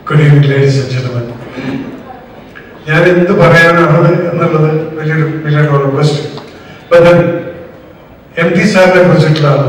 Good evening ladies and gentlemen ഞാൻ എന്ത് പറയാനാണ് എന്നുള്ളത് വലിയൊരു million dollar question but M T സാറിനെ കുറിച്ചിട്ടുള്ളതാണ്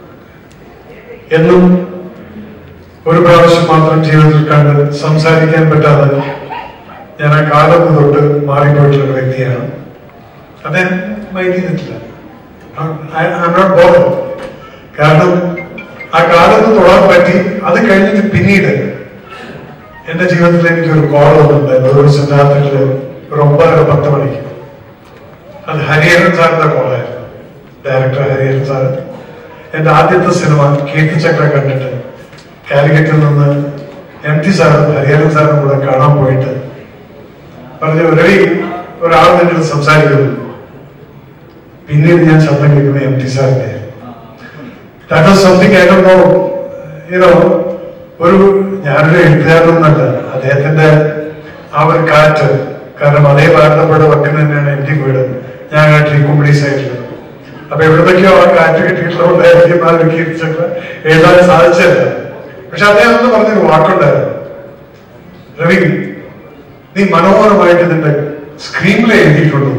എന്നും ഒരു പ്രാവശ്യം മാത്രം ജീവിതത്തിൽ കണ്ട് സംസാരിക്കാൻ പറ്റാതെ ഞാൻ ആ കാലത്ത് തൊട്ട് മാറിപ്പോയിട്ടുള്ള ഒരു വ്യക്തിയാണ് അദ്ദേഹം മൈൻഡ് ചെയ്തിട്ടില്ല ഐ ആം നോട്ട് ബോധം കാരണം ആ കാലത്ത് തൊടാൻ പറ്റി അത് കഴിഞ്ഞിട്ട് പിന്നീട് എന്റെ ജീവിതത്തിൽ എനിക്ക് ഒരു കോൾ വന്നിട്ടുണ്ടായിരുന്നു ഒരു ദിവസം രാത്രിയിൽ ഒരു ഒമ്പതര പത്ത് മണിക്ക് അത് ഹരിഹരൻ സാറിന്റെ കോളായിരുന്നു ഡയറക്ടർ ഹരിഹരൻ സാർ എന്റെ ആദ്യത്തെ സിനിമ കീർത്തിചക്ര കണ്ടിട്ട് കാലിക്കറ്റിൽ നിന്ന് എം ടി സാറും ഹരിഹരൻ സാറും കൂടെ കാണാൻ പോയിട്ട് പറഞ്ഞു രവി ഒരാൾ നിങ്ങൾ സംസാരിക്കുന്നു പിന്നീട് ഞാൻ ശബ്ദം കേൾക്കുന്നത് എം ടി സാറിന്റെ that was something I do you know ഒരു ഞാനൊരു എഴുത്തുകാരനൊന്നല്ല അദ്ദേഹത്തിന്റെ ആ ഒരു കാറ്റ് കാരണം അതേ ഭാരതപ്പുഴ വക്കിന് തന്നെയാണ് എന്റെ വീട് ഞാൻ ആ ട്രീക്കുമ്പടി സൈഡിൽ അപ്പൊ എവിടുന്നൊക്കെയോ ആ കാറ്റ് കിട്ടിയിട്ടുള്ളതുകൊണ്ടായിരിക്കും ആ ഒരു കീർത്തിച്ചൊക്കെ എഴുതാൻ സാധിച്ചല്ല പക്ഷെ അദ്ദേഹം ഒന്ന് പറഞ്ഞൊരു വാക്കുണ്ടായിരുന്നു രവി നീ മനോഹരമായിട്ട് നിന്റെ സ്ക്രീൻ പ്ലേ എഴുതിയിട്ടുണ്ടോ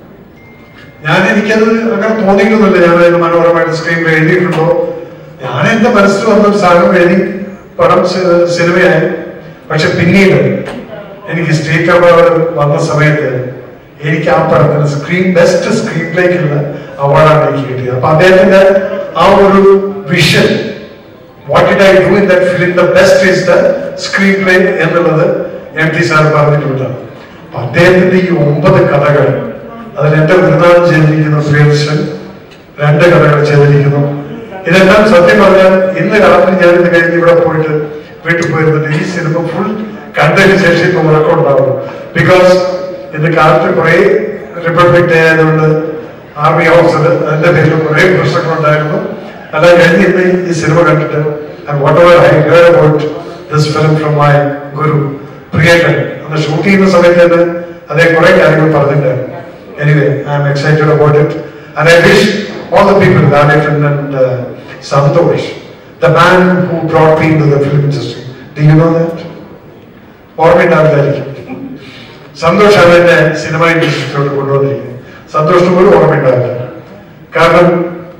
ഞാൻ എനിക്കത് അങ്ങനെ തോന്നിയിട്ടൊന്നുമില്ല ഞാൻ അതിന് മനോഹരമായിട്ട് സ്ക്രീൻ പ്ലേ എഴുതിയിട്ടുണ്ടോ ഞാൻ എന്റെ മനസ്സിൽ വന്നൊരു സാധനം എഴുതി പടം സി- സിനിമയായി പക്ഷെ പിന്നീട് എനിക്ക് സ്റ്റേറ്റ് അവാർഡ് വന്ന സമയത്ത് എനിക്ക് ആ പടത്തിന് സ്ക്രീൻ ബെസ്റ്റ് സ്ക്രീൻ പ്ലേക്കുള്ള അവാർഡാണ് എനിക്ക് കിട്ടിയത് അപ്പൊ അദ്ദേഹത്തിന്റെ ആ ഒരു vision what did I do in that film the best is the screenplay എന്നുള്ളത് എം ടി സാർ പറഞ്ഞിട്ടുണ്ട് അപ്പൊ അദ്ദേഹത്തിന്റെ ഈ ഒമ്പത് കഥകൾ അതിൽ എന്റെ ഗുരുനാഥൻ ചെയ്തിരിക്കുന്ന പ്രിയദർശൻ രണ്ട് കഥകൾ ചെയ്തിരിക്കുന്നു ഇതെല്ലാം സത്യം പറഞ്ഞാൽ ഇന്ന് രാത്രി ഞാൻ ഇത് കഴിഞ്ഞ് ഇവിടെ പോയിട്ട് വീട്ടിൽ പോയിരുന്നിട്ട് ഈ സിനിമ ഫുൾ കണ്ടതിന് ശേഷം ഇപ്പൊ ഉറക്കം ഉണ്ടാവും ബിക്കോസ് ഇന്ന് കാലത്ത് കുറെ റിപ്പബ്ലിക് ഡേ ആയതുകൊണ്ട് ആർമി ഓഫീസർ അതിന്റെ പേരിൽ കുറെ പ്രശ്നങ്ങളുണ്ടായിരുന്നു അല്ല കഴിഞ്ഞ് ഇന്ന് ഈ സിനിമ കണ്ടിട്ട് whatever I heard about this film from my guru പ്രിയേട്ടൻ അന്ന് ഷൂട്ട് ചെയ്യുന്ന സമയത്ത് തന്നെ അദ്ദേഹം കുറെ കാര്യങ്ങൾ പറഞ്ഞിട്ടുണ്ടായിരുന്നു anyway I am excited about it and I wish all the people ലാലേട്ടൻ and Santhosh the man who brought me to the film industry do you know that ഓർമ്മയുണ്ടാവില്ലായിരിക്കും സന്തോഷാണ് എന്നെ സിനിമ ഇൻഡസ്ട്രിയിലോട്ട് കൊണ്ടുവന്നിരിക്കുന്നത് സന്തോഷിന് പോലും ഓർമ്മയുണ്ടാവില്ല കാരണം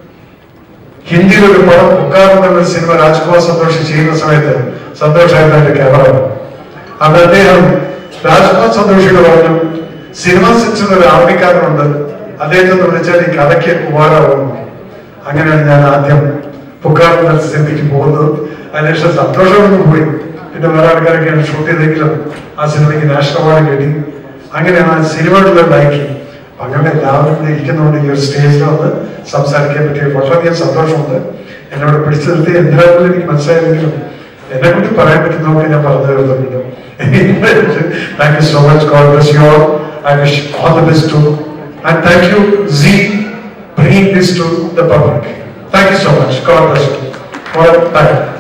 ഹിന്ദിയിൽ ഒരു പടം പുക്കാർ എന്നൊരു സിനിമ രാജ്കുമാർ സന്തോഷ് ചെയ്യുന്ന സമയത്ത് സന്തോഷായിരുന്നു എന്റെ ക്യാമറ അന്ന് അദ്ദേഹം രാജ്കുമാർ സന്തോഷിയോട് പറഞ്ഞു സിനിമ സെൻസിൽ ഒരു ആർമിക്കാരനുണ്ട് അദ്ദേഹത്തെ ഒന്ന് വിളിച്ചാൽ ഈ കഥയ്ക്ക് ഉപകാരമാകും അങ്ങനെയാണ് ഞാൻ ആദ്യം പുക്കാർ എന്ന സിനിമയ്ക്ക് പോകുന്നത് അതിനുശേഷം സന്തോഷമൊന്നും പോയി പിന്നെ വേറെ ആൾക്കാരൊക്കെയാണ് ഷൂട്ട് ചെയ്തെങ്കിലും ആ സിനിമയ്ക്ക് നാഷണൽ അവാർഡ് കിട്ടി അങ്ങനെയാണ് ആ സിനിമയുടെ ലൈക്കിങ് അങ്ങനെ എല്ലാവരും ഇവിടെ ഇരിക്കുന്നതുകൊണ്ട് ഈ ഒരു സ്റ്റേജിൽ വന്ന് സംസാരിക്കാൻ പറ്റിയ വളരെയധികം സന്തോഷമുണ്ട് എന്നോട് പിടിച്ചു നിർത്തി എന്തിനാണെന്ന് എനിക്ക് മനസ്സിലായില്ലെങ്കിലും എന്നെ കൊണ്ട് പറയാൻ പറ്റുന്നതൊക്കെ ഞാൻ പറഞ്ഞു തരുന്നുണ്ട് thank you so much God bless you all I wish all the best to and thank you see bringing this to the public. Thank you so much. God bless you. Well, bye.